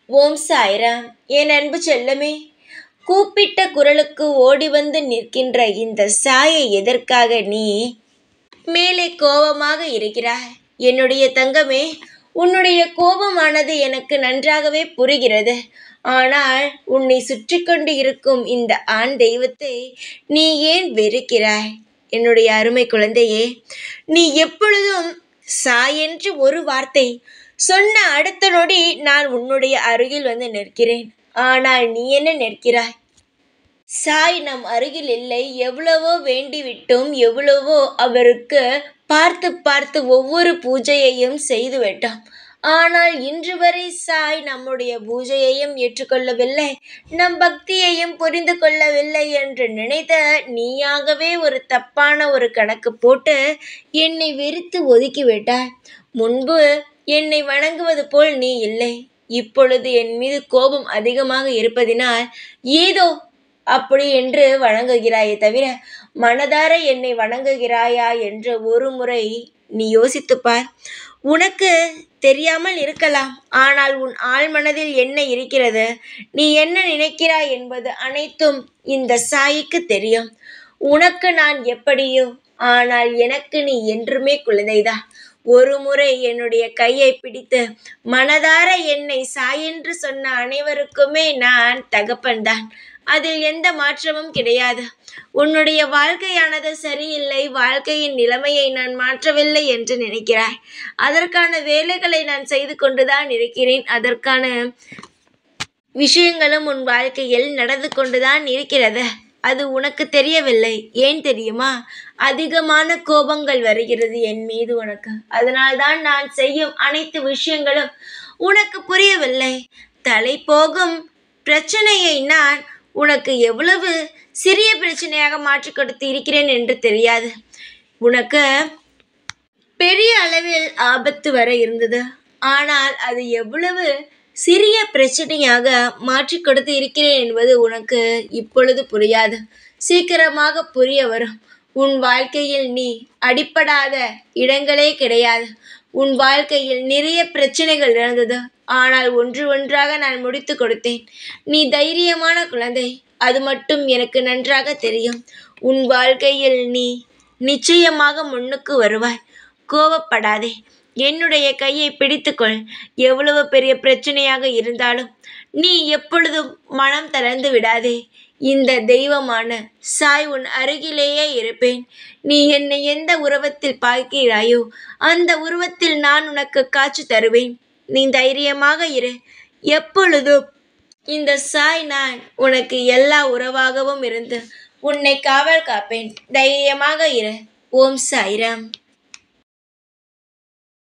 ஓம் சாய்ராம் என் அன்பு செல்லமே கூப்பிட்ட குரலுக்கு ஓடி வந்து நிற்கின்ற இந்த சாயை எதற்காக நீ மேலே கோபமாக இருக்கிறாய் என்னுடைய தங்கமே உன்னுடைய கோபமானது எனக்கு நன்றாகவே புரிகிறது ஆனால் உன்னை சுற்றி கொண்டு இருக்கும் இந்த ஆண் தெய்வத்தை நீ ஏன் வெறுக்கிறாய் என்னுடைய அருமை குழந்தையே நீ எப்பொழுதும் சாய் என்று ஒரு வார்த்தை சொன்ன அடுத்த நொடி நான் உன்னுடைய அருகில் வந்து நிற்கிறேன் ஆனால் நீ என்ன நிற்கிறாய் சாய் நம் அருகில் இல்லை எவ்வளவோ வேண்டிவிட்டும் எவ்வளவோ அவருக்கு பார்த்து பார்த்து ஒவ்வொரு பூஜையையும் செய்து விட்டோம் ஆனால் இன்று வரை சாய் நம்முடைய பூஜையையும் ஏற்றுக்கொள்ளவில்லை நம் பக்தியையும் புரிந்து கொள்ளவில்லை என்று நினைத்த நீயாகவே ஒரு தப்பான ஒரு கணக்கு போட்டு என்னை வெறுத்து ஒதுக்கிவிட்டாய் முன்பு என்னை வணங்குவது போல் நீ இல்லை இப்பொழுது என் மீது கோபம் அதிகமாக இருப்பதினால் ஏதோ அப்படி என்று வணங்குகிறாயே தவிர மனதார என்னை வணங்குகிறாயா என்று ஒரு முறை நீ யோசித்துப்பார் உனக்கு தெரியாமல் இருக்கலாம் ஆனால் உன் ஆழ்மனதில் என்ன இருக்கிறது நீ என்ன நினைக்கிறாய் என்பது அனைத்தும் இந்த சாய்க்கு தெரியும் உனக்கு நான் எப்படியோ ஆனால் எனக்கு நீ என்றுமே குழந்தைதான் ஒரு முறை என்னுடைய கையை பிடித்து மனதார என்னை சாயென்று சொன்ன அனைவருக்குமே நான் தகப்பன்தான் அதில் எந்த மாற்றமும் கிடையாது உன்னுடைய வாழ்க்கையானது சரியில்லை வாழ்க்கையின் நிலைமையை நான் மாற்றவில்லை என்று நினைக்கிறாய் அதற்கான வேலைகளை நான் செய்து கொண்டுதான் இருக்கிறேன் அதற்கான விஷயங்களும் உன் வாழ்க்கையில் நடந்து கொண்டுதான் இருக்கிறது அது உனக்கு தெரியவில்லை ஏன் தெரியுமா அதிகமான கோபங்கள் வருகிறது என் மீது உனக்கு அதனால்தான் நான் செய்யும் அனைத்து விஷயங்களும் உனக்கு புரியவில்லை தலை போகும் பிரச்சனையை நான் உனக்கு எவ்வளவு சிறிய பிரச்சனையாக மாற்றி கொடுத்து இருக்கிறேன் என்று தெரியாது உனக்கு பெரிய அளவில் ஆபத்து வர இருந்தது ஆனால் அது எவ்வளவு சிறிய பிரச்சனையாக மாற்றி கொடுத்து இருக்கிறேன் என்பது உனக்கு இப்பொழுது புரியாது சீக்கிரமாக புரிய வரும் உன் வாழ்க்கையில் நீ அடிப்படாத இடங்களே கிடையாது உன் வாழ்க்கையில் நிறைய பிரச்சனைகள் இருந்தது ஆனால் ஒன்று ஒன்றாக நான் முடித்து கொடுத்தேன் நீ தைரியமான குழந்தை அது மட்டும் எனக்கு நன்றாக தெரியும் உன் வாழ்க்கையில் நீ நிச்சயமாக முன்னுக்கு வருவாய் கோபப்படாதே என்னுடைய கையை பிடித்துக்கொள் எவ்வளவு பெரிய பிரச்சனையாக இருந்தாலும் நீ எப்பொழுதும் மனம் தளர்ந்து விடாதே இந்த தெய்வமான சாய் உன் அருகிலேயே இருப்பேன் நீ என்னை எந்த உருவத்தில் பார்க்கிறாயோ அந்த உருவத்தில் நான் உனக்கு காட்சி தருவேன் நீ தைரியமாக இரு எப்பொழுதும் இந்த சாய் நான் உனக்கு எல்லா உறவாகவும் இருந்து உன்னை காவல் காப்பேன் தைரியமாக இரு ஓம் சாய்ராம்